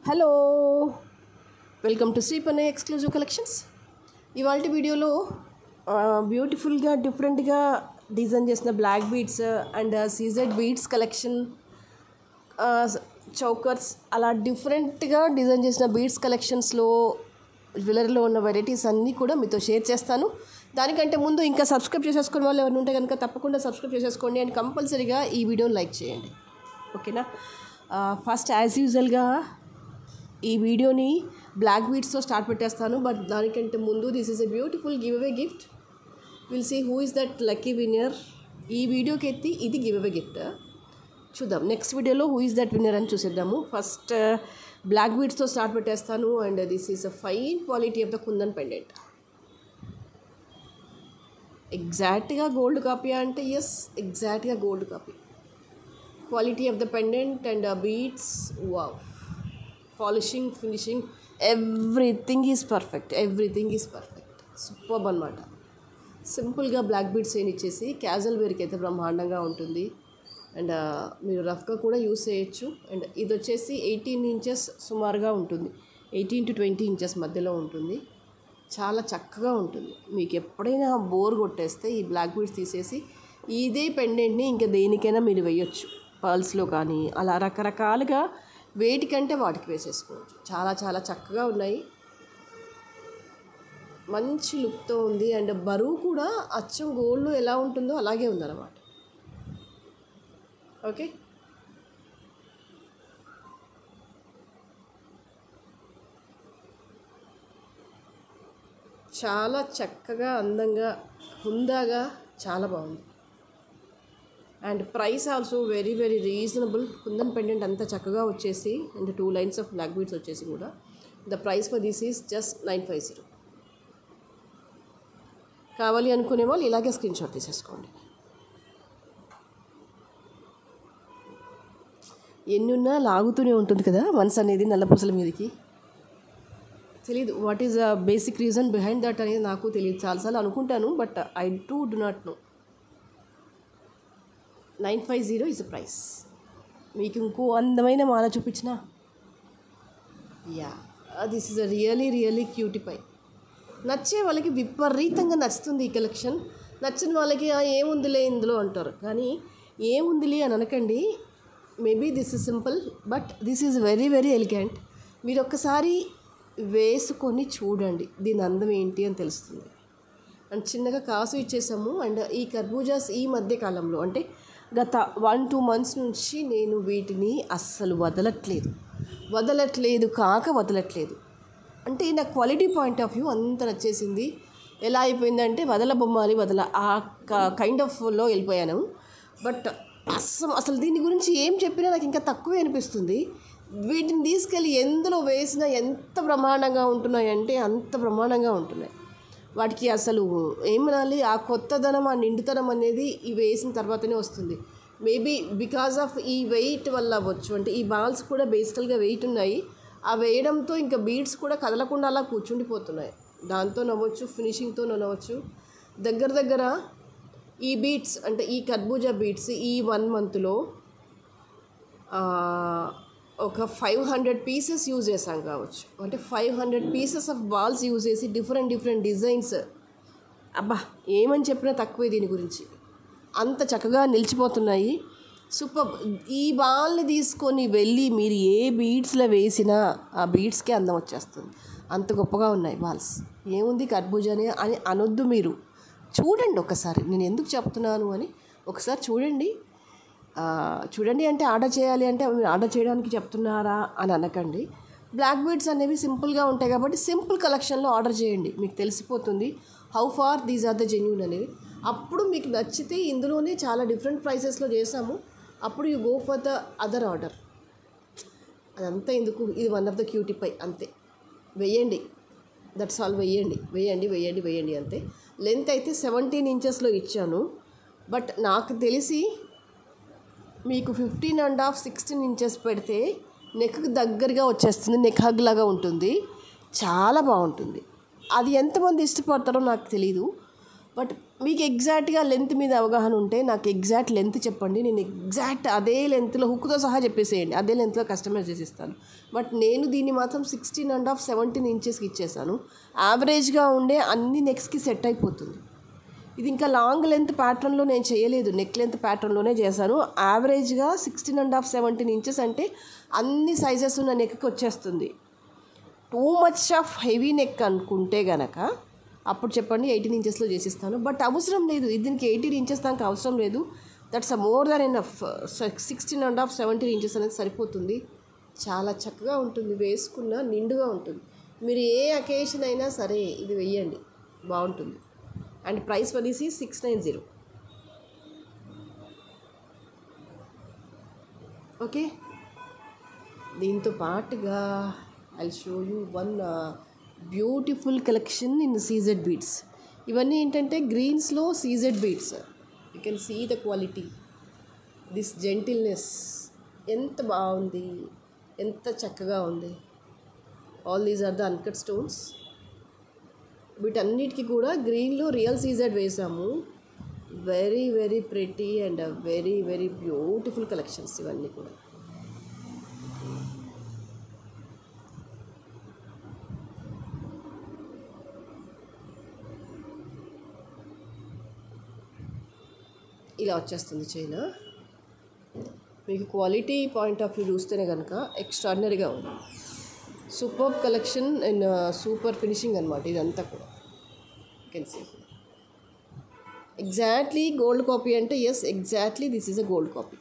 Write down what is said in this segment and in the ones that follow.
Hello welcome to Sripanna exclusive collections ఇవాళ వీడియోలో బ్యూటిఫుల్గా డిఫరెంట్గా డిజైన్ చేసిన black beads and CZ beads collection chokers అలా డిఫరెంట్గా డిజైన్ చేసిన బీడ్స్ కలెక్షన్స్లో జ్యువెలరీలో ఉన్న వెరైటీస్ అన్నీ కూడా మీతో షేర్ చేస్తాను దానికంటే ముందు ఇంకా సబ్స్క్రైబ్ చేసేసుకున్న వాళ్ళు ఎవరు ఉంటే కనుక తప్పకుండా సబ్స్క్రైబ్ చేసేసుకోండి అండ్ కంపల్సరీగా ఈ వీడియోని లైక్ చేయండి ఓకేనా ఫస్ట్ యాజ్ యూజువల్గా ఈ వీడియోని బ్లాక్ బీట్స్తో స్టార్ట్ పెట్టేస్తాను బట్ దానికంటే ముందు this is a beautiful giveaway gift will see who is that lucky winner ఈ వీడియోకి ఎత్తి ఇది గివ్ అవే గిఫ్ట్ చూద్దాం నెక్స్ట్ వీడియోలో హూ ఇస్ దట్ విన్నర్ అని చూసేద్దాము ఫస్ట్ బ్లాక్ బీట్స్తో స్టార్ట్ పెట్టేస్తాను and this is a fine quality of the kundan pendant ఎగ్జాక్ట్గా గోల్డ్ కాపీ అంటే ఎస్ ఎగ్జాక్ట్గా gold copy quality of the pendant and beats wow polishing finishing everything is perfect everything is perfect super అనమాట సింపుల్గా black beads ఏం ఇచ్చేసి casual వేర్కి అయితే బ్రహ్మాండంగా ఉంటుంది అండ్ మీరు రఫ్గా కూడా యూస్ చేయొచ్చు అండ్ ఇది వచ్చేసి ఎయిటీన్ ఇంచెస్ సుమారుగా ఉంటుంది ఎయిటీన్ టు ట్వంటీ ఇంచెస్ మధ్యలో ఉంటుంది చాలా చక్కగా ఉంటుంది మీకు ఎప్పుడైనా బోర్ కొట్టేస్తే ఈ బ్లాక్ బీడ్స్ తీసేసి ఇదే పెండెంట్ని ఇంకా దేనికైనా మీరు వేయొచ్చు పర్ల్స్లో కానీ అలా రకరకాలుగా వేటికంటే వాటికి వేసేసుకోవచ్చు చాలా చాలా చక్కగా ఉన్నాయి మంచి లుక్తో ఉంది అండ్ బరువు కూడా అచ్చం గోల్డ్ ఎలా ఉంటుందో అలాగే ఉందన్నమాట ఓకే చాలా చక్కగా అందంగా హుందాగా చాలా బాగుంది and price also very very reasonable kundan pendant అంత చక్కగా వచ్చేసి and two lines of black beads వచ్చేసి కూడా the price for this is just nine five zero కావాలి అనుకునే వాళ్ళు ఇలాగే స్క్రీన్ షాట్ తీసేసుకోండి ఎన్నున్నా లాగుతూనే ఉంటుంది కదా మనసు అనేది నల్లపూసల మీదకి తెలియదు what is the basic reason behind that అనేది నాకు తెలియదు చాలాసార్లు అనుకుంటాను but I too do not know nine five zero is price మీకు ఇంకో అందమైన మాల చూపించిన yeah this is a really really cutie pie నచ్చే వాళ్ళకి విపరీతంగా నచ్చుతుంది ఈ కలెక్షన్ నచ్చిన వాళ్ళకి "ఆ, ఏముందిలే ఇందులో అంటారు కానీ ఏముందిలే అని అనకండి maybe this is simple but this is very very elegant మీరు ఒక్కసారి వేసుకొని చూడండి దీని అందం ఏంటి అని తెలుస్తుంది అండ్ చిన్నగా కాసు ఇచ్చేసాము అండ్ ఈ కర్బూజాస్ ఈ మధ్య కాలంలో అంటే గత వన్ టూ మంత్స్ నుంచి నేను వీటిని అస్సలు వదలట్లేదు వదలట్లేదు కాక వదలట్లేదు అంటే నా క్వాలిటీ పాయింట్ ఆఫ్ వ్యూ అంత నచ్చేసింది ఎలా అయిపోయిందంటే వదల బొమ్మాలి వదల ఆ కైండ్ ఆఫ్లో వెళ్ళిపోయాను బట్ అస్సం అసలు దీని గురించి ఏం చెప్పినా నాకు ఇంకా తక్కువే అనిపిస్తుంది వీటిని తీసుకెళ్ళి ఎందులో వేసినా ఎంత బ్రహ్మాండంగా ఉంటున్నాయంటే అంత బ్రహ్మాండంగా ఉంటున్నాయి వాటికి అసలు ఏమనాలి ఆ కొత్తదనం ఆ నిండుతనం అనేది ఈ వేసిన తర్వాతనే వస్తుంది మేబీ బికాస్ ఆఫ్ ఈ వెయిట్ వల్ల అవ్వచ్చు అంటే ఈ బాల్స్ కూడా బేసికల్గా వెయిట్ ఉన్నాయి ఆ వేయడంతో ఇంకా బీడ్స్ కూడా కదలకుండా అలా కూర్చుండిపోతున్నాయి దాంతో నవ్వచ్చు ఫినిషింగ్తో నవ్వచ్చు దగ్గర దగ్గర ఈ బీట్స్ అంటే ఈ కర్బూజా బీట్స్ ఈ వన్ మంత్లో ఒక ఫైవ్ హండ్రెడ్ పీసెస్ యూజ్ చేసాం కావచ్చు అంటే five hundred pieces of balls use చేసి డిఫరెంట్ డిఫరెంట్ డిజైన్స్ అబ్బా ఏమని చెప్పినా తక్కువే దీని గురించి అంత చక్కగా నిలిచిపోతున్నాయి సూపర్ ఈ బాల్ని తీసుకొని వెళ్ళి మీరు ఏ బీడ్స్లో వేసినా ఆ బీడ్స్కే అందం వచ్చేస్తుంది అంత గొప్పగా ఉన్నాయి బాల్స్ ఏముంది కర్బూజానే అని అనొద్దు మీరు చూడండి ఒకసారి నేను ఎందుకు చెప్తున్నాను అని ఒకసారి చూడండి ఆ, చూడండి అంటే ఆర్డర్ చేయాలి అంటే మీరు ఆర్డర్ చేయడానికి చెప్తున్నారా అని అనకండి బ్లాక్ బీడ్స్ అనేవి సింపుల్గా ఉంటాయి కాబట్టి సింపుల్ కలెక్షన్లో ఆర్డర్ చేయండి మీకు తెలిసిపోతుంది how far these are the genuine అనేది అప్పుడు మీకు నచ్చితే ఇందులోనే చాలా డిఫరెంట్ ప్రైసెస్లో చేసాము అప్పుడు you go for the other order అదంతా ఎందుకు ఇది one of the cutie pie అంతే వెయ్యండి దట్స్ ఆల్ వెయ్యండి వేయండి వేయండి వేయండి అంతే లెంత్ అయితే సెవెంటీన్ ఇంచెస్లో ఇచ్చాను బట్ నాకు తెలిసి మీకు fifteen and half sixteen inches పెడితే నెక్కి దగ్గరగా వచ్చేస్తుంది నెక్ హగ్ లాగా ఉంటుంది చాలా బాగుంటుంది అది ఎంతమంది ఇష్టపడతారో నాకు తెలీదు బట్ మీకు ఎగ్జాక్ట్గా లెంత్ మీద అవగాహన ఉంటే నాకు ఎగ్జాక్ట్ లెంత్ చెప్పండి నేను ఎగ్జాక్ట్ అదే లెంత్లో హుక్తో సహా చెప్పేసేయండి అదే లెంత్లో కస్టమైజ్ చేసి ఇస్తాను బట్ నేను దీన్ని మాత్రం సిక్స్టీన్ అండ్ హాఫ్ సెవెంటీన్ ఇంచెస్కి ఇచ్చేసాను యావరేజ్గా ఉండే అన్ని నెక్స్కి సెట్ అయిపోతుంది ఇది ఇంకా లాంగ్ లెంత్ ప్యాటర్న్లో నేను చేయలేదు నెక్ లెంత్ ప్యాటర్న్లోనే చేశాను యావరేజ్గా sixteen and half seventeen inches అంటే అన్ని సైజెస్ ఉన్న నెక్కి వచ్చేస్తుంది too much of heavy neck అనుకుంటే గనక అప్పుడు చెప్పండి ఎయిటీన్ ఇంచెస్లో చేసిస్తాను బట్ అవసరం లేదు ఇది దీనికి ఎయిటీన్ ఇంచెస్ దానికి అవసరం లేదు that's a more than enough sixteen and half seventeen inches అనేది సరిపోతుంది చాలా చక్కగా ఉంటుంది వేసుకున్న నిండుగా ఉంటుంది మీరు ఏ అకేషన్ అయినా సరే ఇది వెయ్యండి బాగుంటుంది అండ్ ప్రైస్ వచ్చేసి సిక్స్ నైన్ జీరో ఓకే దీంతో పాటుగా I show you one beautiful collection in CZ beads ఇవన్నీ ఏంటంటే గ్రీన్స్లో CZ beads you can see the quality this gentleness ఎంత బాగుంది ఎంత చక్కగా ఉంది all these are the uncut stones వీటన్నిటికీ కూడా గ్రీన్లో రియల్ సీజెడ్ వేసాము very very pretty and very very beautiful collections ఇవన్నీ కూడా ఇలా వచ్చేస్తుంది చైన్ మీకు క్వాలిటీ పాయింట్ ఆఫ్ వ్యూ చూస్తేనే కనుక ఎక్స్ట్రాడినరీగా ఉంది super collection and super finishing అనమాట ఇదంతా కూడా can see exactly gold copy అంటే yes exactly this is a gold copy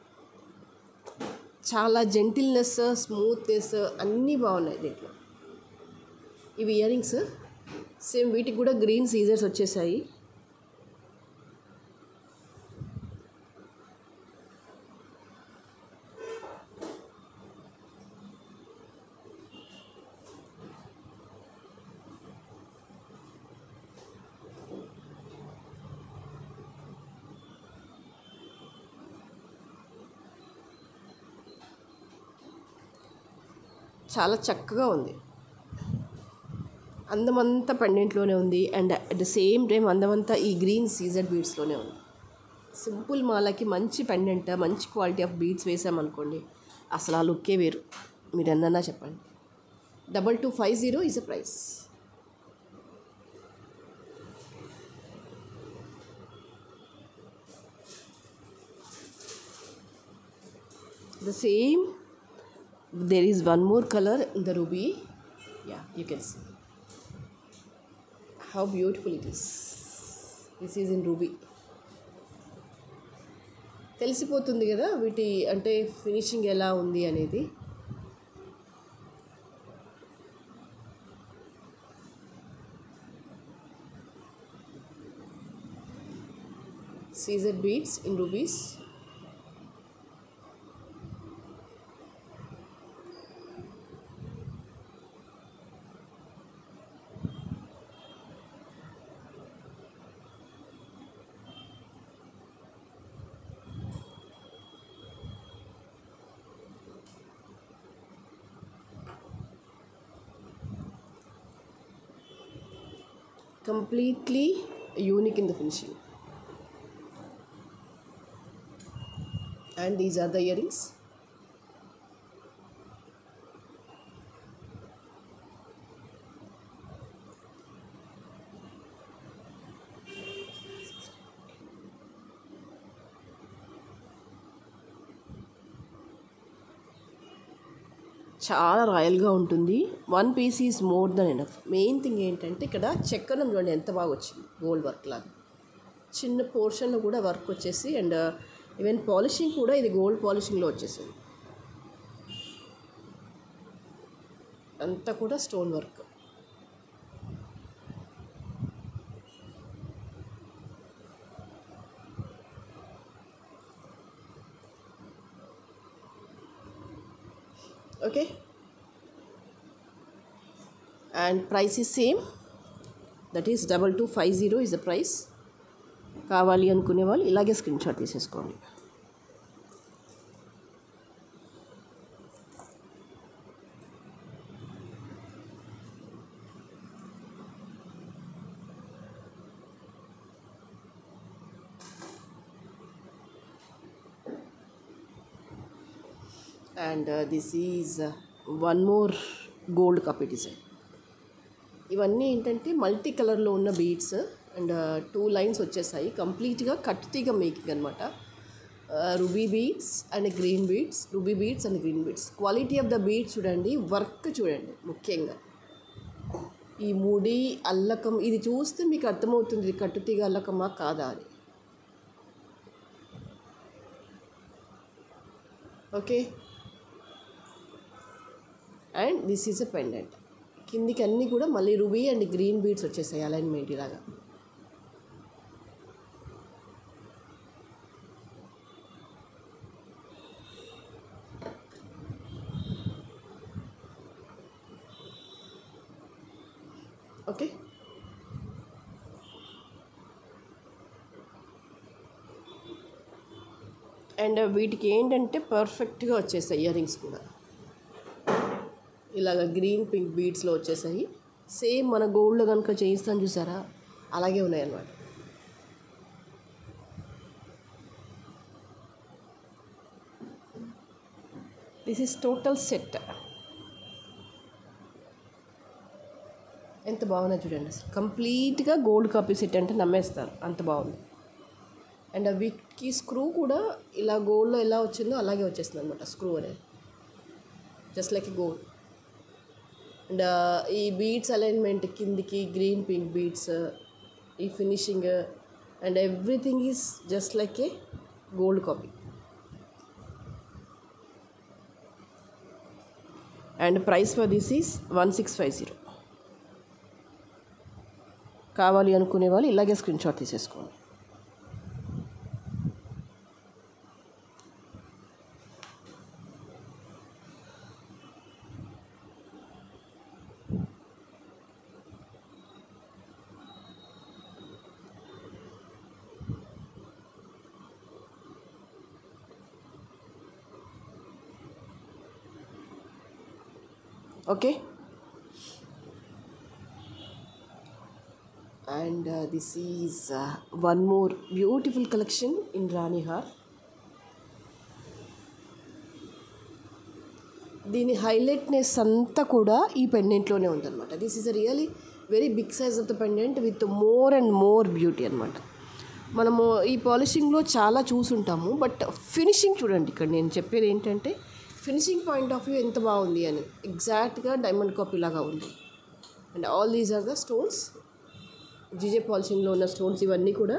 చాలా జెంటిల్నెస్ స్మూత్నెస్ అన్నీ బాగున్నాయి దీంట్లో ఇవి ఇయర్ రింగ్స్ సేమ్ వీటికి కూడా గ్రీన్ సీజర్స్ వచ్చేసాయి చాలా చక్కగా ఉంది అందమంతా పెండెంట్లోనే ఉంది and at the same time అందమంతా ఈ గ్రీన్ సీజర్ బీడ్స్లోనే ఉంది సింపుల్ మాలకి మంచి పెండెంట్ మంచి క్వాలిటీ ఆఫ్ బీడ్స్ వేసామనుకోండి అసలు ఆ లుక్కే వేరు మీరు ఎన్నన్నా చెప్పండి double two five zero is a price the same there is one more color in the ruby yeah you can see how beautiful it is this is in ruby తెలిసిపోతుంది కదా వీటి అంటే ఫినిషింగ్ ఎలా ఉంది అనేది CZ beads in rubies completely unique in the finishing. And these are the earrings. చాలా రాయల్గా ఉంటుంది one piece is more than enough main thing ఏంటంటే ఇక్కడ చక్కనం చూడండి ఎంత బాగా వచ్చింది గోల్డ్ వర్క్ లాగా చిన్న పోర్షన్లో కూడా వర్క్ వచ్చేసి అండ్ ఈవెన్ పాలిషింగ్ కూడా ఇది గోల్డ్ పాలిషింగ్లో వచ్చేసింది అంతా కూడా stone work okay and price is same that is double two five zero is the price కావాలి అనుకునే వాళ్ళు ఇలాగే స్క్రీన్ షాట్ తీసేసుకోండి and this is one more gold copy design ఇవన్నీ ఏంటంటే మల్టీ కలర్లో ఉన్న బీడ్స్ అండ్ టూ లైన్స్ వచ్చేసాయి కంప్లీట్గా కట్టుతీగ మేకింగ్ అనమాట ruby beads and green beads ruby beads and green beads quality of the beads చూడండి వర్క్ చూడండి ముఖ్యంగా ఈ ముడి అల్లకం ఇది చూస్తే మీకు అర్థమవుతుంది ఇది కట్టుతీగ అల్లకమా కాదా అని okay and this is a pendant కిందికి అన్నీ కూడా మళ్ళీ రుబీ అండ్ గ్రీన్ బీడ్స్ వచ్చేసాయి అలైన్మెంట్ ఇలాగా ఓకే అండ్ వీటికి ఏంటంటే పర్ఫెక్ట్గా వచ్చేసాయి ఇయర్ రింగ్స్ కూడా ఇలాగ గ్రీన్ పింక్ బీడ్స్లో వచ్చేసాయి సేమ్ మన గోల్డ్లో కనుక చేయిస్తాను చూసారా అలాగే ఉన్నాయి అన్నమాట దిస్ ఈస్ టోటల్ సెట్ ఎంత బాగున్నాయి చూడండి అసలు కంప్లీట్గా గోల్డ్ కాపీ సెట్ అంటే నమ్మేస్తారు అంత బాగుంది అండ్ ఆ వీటికి స్క్రూ కూడా ఇలా గోల్డ్లో ఎలా వచ్చిందో అలాగే వచ్చేస్తుంది అనమాట స్క్రూ అనేది జస్ట్ లైక్ గోల్డ్ అండ్ ఈ బీడ్స్ అలైన్మెంట్ కిందికి గ్రీన్ పింక్ బీడ్స్ ఈ finishing and everything is just like a gold copy and price for this is one six five zero కావాలి అనుకునే వాళ్ళు ఇలాగే స్క్రీన్ షాట్ తీసేసుకోండి okay and this is one more beautiful collection in rani haar దీని highlightness అంతా కూడా ఈ పెండెంట్లోనే ఉందన్నమాట this is a really very big size of the pendant with more and more beauty అనమాట మనము ఈ పాలిషింగ్లో చాలా చూసుంటాము బట్ ఫినిషింగ్ చూడండి ఇక్కడ నేను చెప్పేది ఏంటంటే ఫినిషింగ్ పాయింట్ ఆఫ్ వ్యూ ఎంత బాగుంది అని ఎగ్జాక్ట్గా డైమండ్ కాపీ లాగా ఉంది and all these are the stones GJ పాలిషింగ్లో ఉన్న స్టోన్స్ ఇవన్నీ కూడా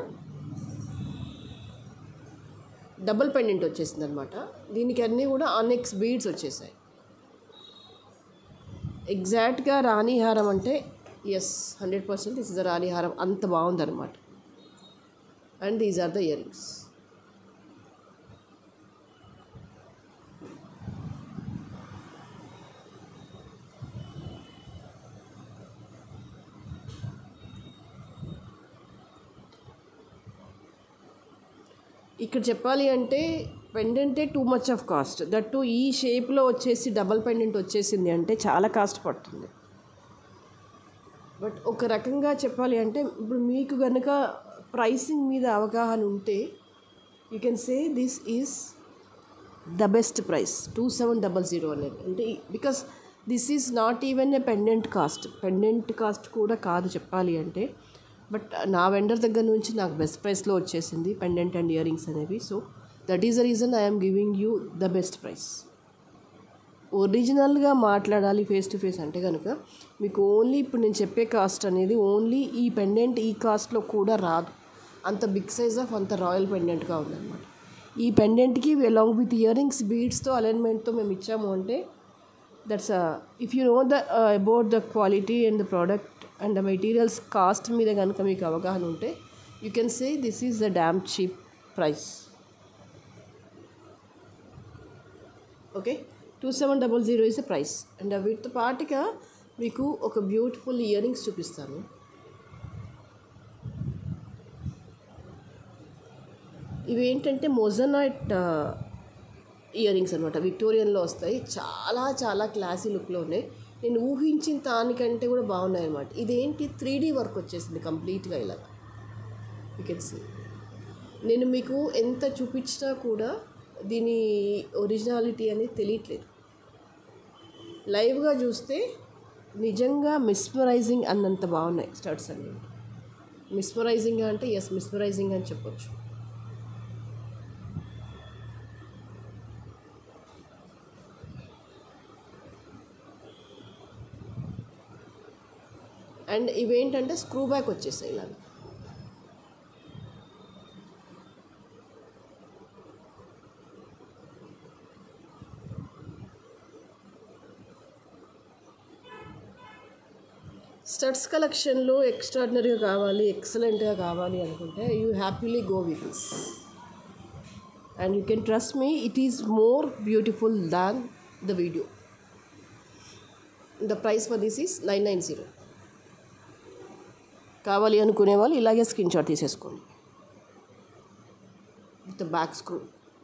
డబుల్ పెండెంట్ వచ్చేసింది అనమాట దీనికి అన్నీ కూడా ఆనెక్స్ బీడ్స్ వచ్చేసాయి ఎగ్జాక్ట్గా రాణిహారం అంటే yes hundred percent this is the రాణిహారం అంత బాగుందన్నమాట and these are the earrings ఇక్కడ చెప్పాలి అంటే పెండెంటే too much of cost that ఈ షేప్లో వచ్చేసి డబల్ పెండెంట్ వచ్చేసింది అంటే చాలా కాస్ట్ పడుతుంది బట్ ఒక రకంగా చెప్పాలి అంటే ఇప్పుడు మీకు కనుక ప్రైసింగ్ మీద అవగాహన ఉంటే you can say this is the best price two seven double zero అనేది అంటే because this is not even a pendant cost pendant cost కూడా కాదు చెప్పాలి అంటే బట్ నా వెండర్ దగ్గర నుంచి నాకు బెస్ట్ ప్రైస్లో వచ్చేసింది పెండెంట్ అండ్ ఇయర్ రింగ్స్ అనేవి so that is the reason I'm giving you the best price ఒరిజినల్గా మాట్లాడాలి ఫేస్ టు ఫేస్ అంటే కనుక మీకు ఓన్లీ ఇప్పుడు నేను చెప్పే కాస్ట్ అనేది ఓన్లీ ఈ పెండెంట్ ఈ కాస్ట్లో కూడా రాదు అంత బిగ్ సైజ్ ఆఫ్ అంత రాయల్ పెండెంట్గా ఉందన్నమాట ఈ పెండెంట్కి అలాంగ్ విత్ ఇయర్ రింగ్స్ బీడ్స్తో అలైన్మెంట్తో మేము ఇచ్చాము అంటే that's if you know the about the quality and the product and the materials cost మీద కనుక మీకు అవగాహన ఉంటే you can say this is the damn cheap price okay two seven double zero is the price and వీటితో పాటుగా మీకు ఒక beautiful ear rings చూపిస్తాను ఇవి ఏంటంటే మొజనైట్ ఇయర్ రింగ్స్ అనమాట విక్టోరియన్లో వస్తాయి చాలా చాలా క్లాసీ లుక్లో ఉన్నాయి నేను ఊహించిన దానికంటే కూడా బాగున్నాయి అనమాట ఇదేంటి త్రీ డీ వర్క్ వచ్చేసింది కంప్లీట్గా ఇలాగా యూ కెన్ సీ నేను మీకు ఎంత చూపించినా కూడా దీని ఒరిజినాలిటీ అనేది తెలియట్లేదు లైవ్గా చూస్తే నిజంగా మిస్మరైజింగ్ అన్నంత బాగున్నాయి స్టడ్స్ అనేవి మిస్మరైజింగ్ అంటే ఎస్ మిస్మరైజింగ్ అని చెప్పొచ్చు అండ్ ఇవేంటంటే స్క్రూ బ్యాక్ వచ్చేసాయి ఇలాగ స్టడ్స్ కలెక్షన్లో ఎక్స్ట్రాడినరీగా కావాలి ఎక్సలెంట్గా కావాలి అనుకుంటే you happily go with this and you can trust me it is more beautiful than the video the price for this is nine nine zero కావాలి అనుకునే వాళ్ళు ఇలాగే స్క్రీన్ షాట్ తీసేసుకోండి with back screw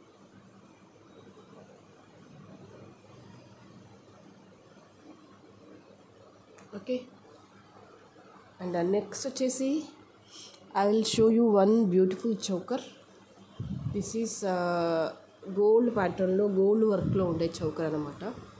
okay and next వచ్చేసి I will show you one beautiful choker this is gold ప్యాటర్న్లో gold వర్క్లో ఉండే choker అనమాట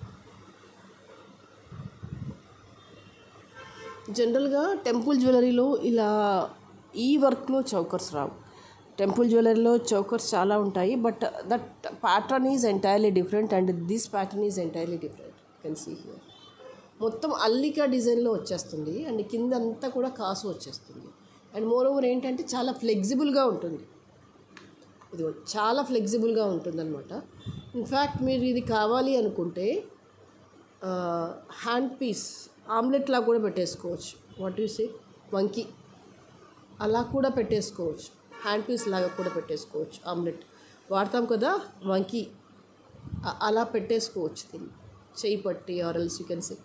జనరల్గా టెంపుల్ జ్యువెలరీలో ఇలా ఈ వర్క్లో చౌకర్స్ రావు టెంపుల్ జ్యువెలరీలో చౌకర్స్ చాలా ఉంటాయి but that pattern is entirely different and this pattern is entirely different can see here మొత్తం అల్లిక డిజైన్లో వచ్చేస్తుంది అండ్ కింద అంతా కూడా కాసు వచ్చేస్తుంది అండ్ మోర్ ఓవర్ ఏంటంటే చాలా ఫ్లెక్సిబుల్గా ఉంటుంది ఇది చాలా ఫ్లెక్సిబుల్గా ఉంటుందన్నమాట ఇన్ఫ్యాక్ట్ మీరు ఇది కావాలి అనుకుంటే హ్యాండ్ పీస్ ఆమ్లెట్ లా కూడా పెట్టేసుకోవచ్చు వాట్ యూ సే వంకి అలా కూడా పెట్టేసుకోవచ్చు హ్యాండ్ పీస్ లాగా కూడా పెట్టేసుకోవచ్చు ఆమ్లెట్ వాడతాం కదా వంకి అ- అలా పెట్టేసుకోవచ్చు దీన్ని చేయి పట్టి or else you can say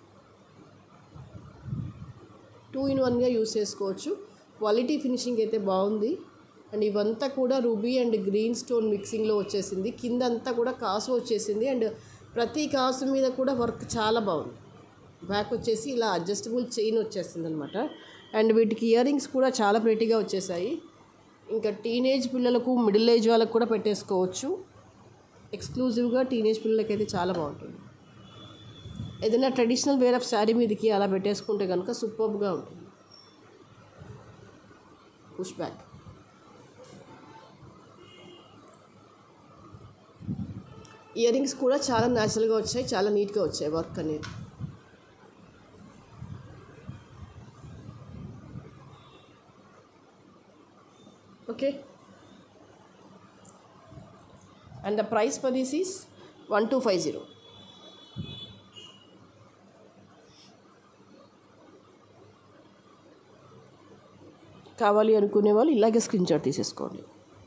two in వన్గా యూస్ చేసుకోవచ్చు క్వాలిటీ ఫినిషింగ్ అయితే బాగుంది అండ్ ఇవంతా కూడా రూబీ అండ్ గ్రీన్ స్టోన్ మిక్సింగ్లో వచ్చేసింది కింద అంతా కూడా కాసు వచ్చేసింది అండ్ ప్రతి కాసు మీద కూడా వర్క్ చాలా బాగుంది బ్యాక్ వచ్చేసి ఇలా అడ్జస్టబుల్ చైన్ వచ్చేసింది అనమాట అండ్ వీటికి ఇయర్ రింగ్స్ కూడా చాలా ప్రెటీగా వచ్చేసాయి ఇంకా టీనేజ్ పిల్లలకు మిడిల్ ఏజ్ వాళ్ళకు కూడా పెట్టేసుకోవచ్చు ఎక్స్క్లూజివ్గా టీనేజ్ పిల్లలకైతే చాలా బాగుంటుంది ఏదైనా ట్రెడిషనల్ వేర్ ఆఫ్ శారీ మీదకి అలా పెట్టేసుకుంటే కనుక సూపర్గా ఉంటుంది పుష్ బ్యాక్ ఇయర్ రింగ్స్ కూడా చాలా న్యాచురల్గా వచ్చాయి చాలా నీట్గా వచ్చాయి వర్క్ అనేది okay and the price for this is one two five zero కావాలి అనుకునే వాళ్ళు ఇలాగే స్క్రీన్ షాట్ తీసేసుకోండి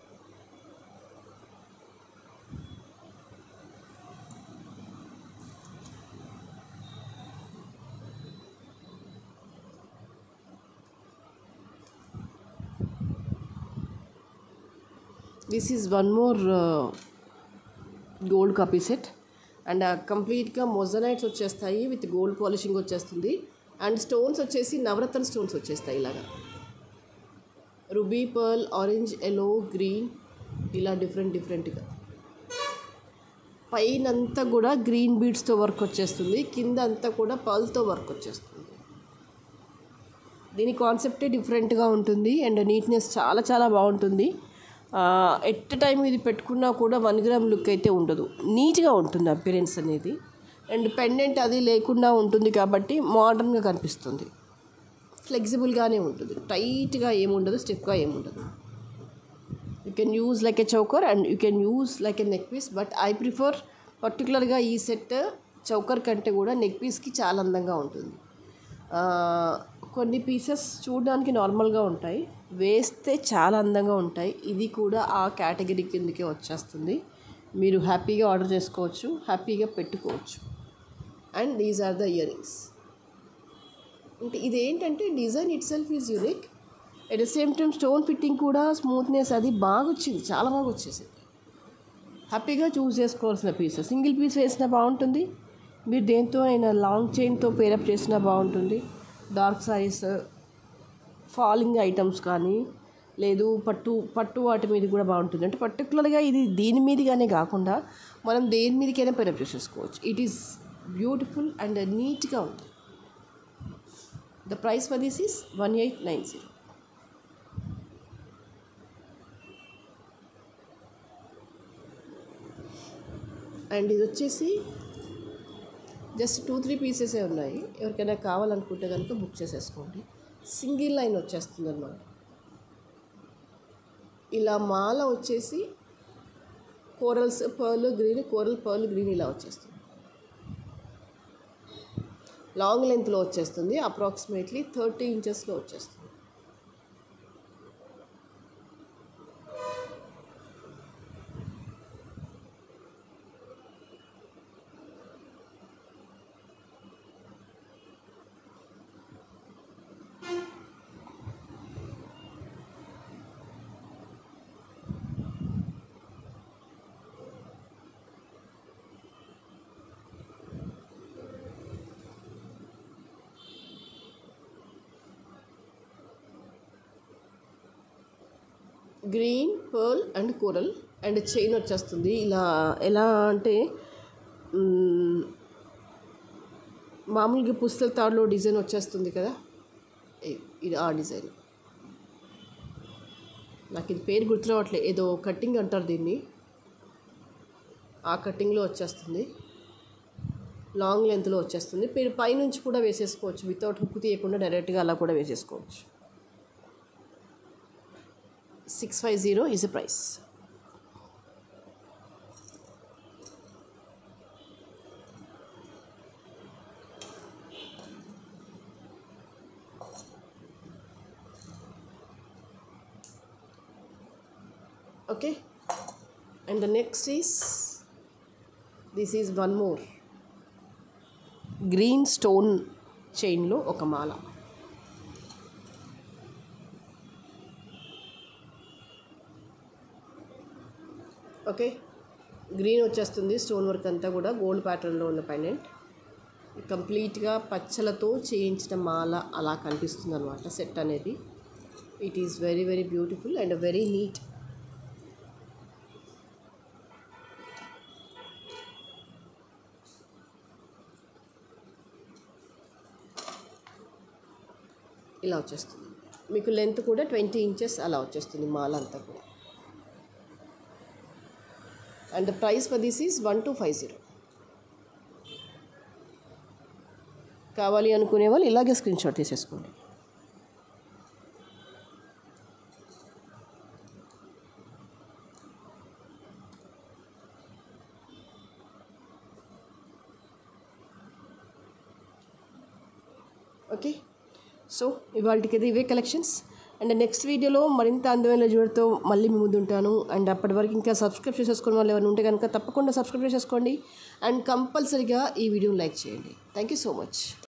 this is one more gold copy set and కంప్లీట్గా మొజనైట్స్ వచ్చేస్తాయి విత్ గోల్డ్ పాలిషింగ్ వచ్చేస్తుంది అండ్ స్టోన్స్ వచ్చేసి నవరత్న స్టోన్స్ వచ్చేస్తాయి ఇలాగా ruby pearl orange yellow green ఇలా డిఫరెంట్ డిఫరెంట్గా పైన అంతా కూడా గ్రీన్ బీడ్స్తో వర్క్ వచ్చేస్తుంది కింద అంతా కూడా పర్ల్తో వర్క్ వచ్చేస్తుంది దీని కాన్సెప్టే డిఫరెంట్గా ఉంటుంది అండ్ నీట్నెస్ చాలా చాలా బాగుంటుంది ఎట్ టైం ఇది పెట్టుకున్నా కూడా వన్ గ్రామ్ లుక్ అయితే ఉండదు నీట్గా ఉంటుంది అపిరెన్స్ అనేది అండ్ పెండెంట్ అది లేకుండా ఉంటుంది కాబట్టి మోడర్న్గా కనిపిస్తుంది ఫ్లెక్సిబుల్గానే ఉంటుంది టైట్గా ఏముండదు స్టిఫ్గా ఏముండదు you can use like a choker and you can use like a neck piece but I prefer పర్టికులర్గా ఈ సెట్ చౌకర్ కంటే కూడా నెక్ పీస్కి చాలా అందంగా ఉంటుంది ఆ, కొన్ని పీసెస్ చూడడానికి నార్మల్గా ఉంటాయి వేస్తే చాలా అందంగా ఉంటాయి ఇది కూడా ఆ కేటగిరీ కిందకే వచ్చేస్తుంది మీరు హ్యాపీగా ఆర్డర్ చేసుకోవచ్చు హ్యాపీగా పెట్టుకోవచ్చు and these are the earrings అంటే ఇది ఏంటంటే design itself is unique at the same time stone fitting కూడా స్మూత్నెస్ అది బాగా వచ్చింది చాలా బాగా వచ్చేసింది హ్యాపీగా చూస్ చేసుకోవాల్సిన పీస్ సింగిల్ పీస్ వేసినా బాగుంటుంది మీరు దేంతో అయినా లాంగ్ చైన్తో పేరప్ చేసినా బాగుంటుంది డార్క్ సారీస్ ఫాలింగ్ ఐటమ్స్ కానీ లేదు పట్టు పట్టు వాటి మీద కూడా బాగుంటుంది అంటే పర్టికులర్గా ఇది దీని మీదగానే కాకుండా మనం దేని మీదకైనా పైన చేసేసుకోవచ్చు ఇట్ ఈస్ బ్యూటిఫుల్ అండ్ నీట్గా ఉంది the price for this is one eight nine zero and ఇది వచ్చేసి జస్ట్ టూ త్రీ పీసెసే ఉన్నాయి ఎవరికైనా కావాలనుకుంటే కనుక బుక్ చేసేసుకోండి సింగిల్ లైన్ వచ్చేస్తుంది అనమాట ఇలా మాల వచ్చేసి corals pearl green coral pearl green ఇలా వచ్చేస్తుంది లాంగ్ లెంత్లో వచ్చేస్తుంది అప్రాక్సిమేట్లీ థర్టీ ఇంచెస్లో వచ్చేస్తుంది green pearl and coral and chain వచ్చేస్తుంది ఇలా ఎలా అంటే మ్, మామూలుగా పుస్తల తాడులో డిజైన్ వచ్చేస్తుంది కదా ఇ- ఇది ఆ డిజైన్ నాకు ఇది పేరు గుర్తురావట్లేదు ఏదో కట్టింగ్ అంటారు దీన్ని ఆ కట్టింగ్లో వచ్చేస్తుంది లాంగ్ లెంత్లో వచ్చేస్తుంది మీరు పైనుంచి కూడా వేసేసుకోవచ్చు వితౌట్ హుక్ తీయకుండా డైరెక్ట్గా అలా కూడా వేసేసుకోవచ్చు six five zero is the price okay and the next is this is one more green stone చైన్లో ఒక మాల ఓకే గ్రీన్ వచ్చేస్తుంది స్టోన్ వర్క్ అంతా కూడా గోల్డ్ ప్యాటర్న్లో ఉన్న పెండెంట్ కంప్లీట్గా పచ్చలతో చేయించిన మాల అలా కనిపిస్తుంది అనమాట సెట్ అనేది it is very very beautiful and very neat ఇలా వచ్చేస్తుంది మీకు లెంత్ కూడా ట్వంటీ ఇంచెస్ అలా వచ్చేస్తుంది మాల అంతా కూడా and the price for this is one two five zero కావాలి అనుకునే వాళ్ళు ఇలాగే స్క్రీన్ షాట్ తీసేసుకోండి ఓకే సో ఇవాళకైతే ఇవే కలెక్షన్స్ అండ్ నెక్స్ట్ వీడియోలో మరింత అందమైన జ్యువెలరీతో మళ్ళీ మీ ముందు ఉంటాను అండ్ అప్పటి వరకు ఇంకా సబ్స్క్రైబ్ చేసేసుకున్న వాళ్ళు ఎవరైనా ఉంటే కనుక తప్పకుండా సబ్స్క్రైబ్ చేసేసుకోండి అండ్ కంపల్సరీగా ఈ వీడియోని లైక్ చేయండి థ్యాంక్ యూ సో మచ్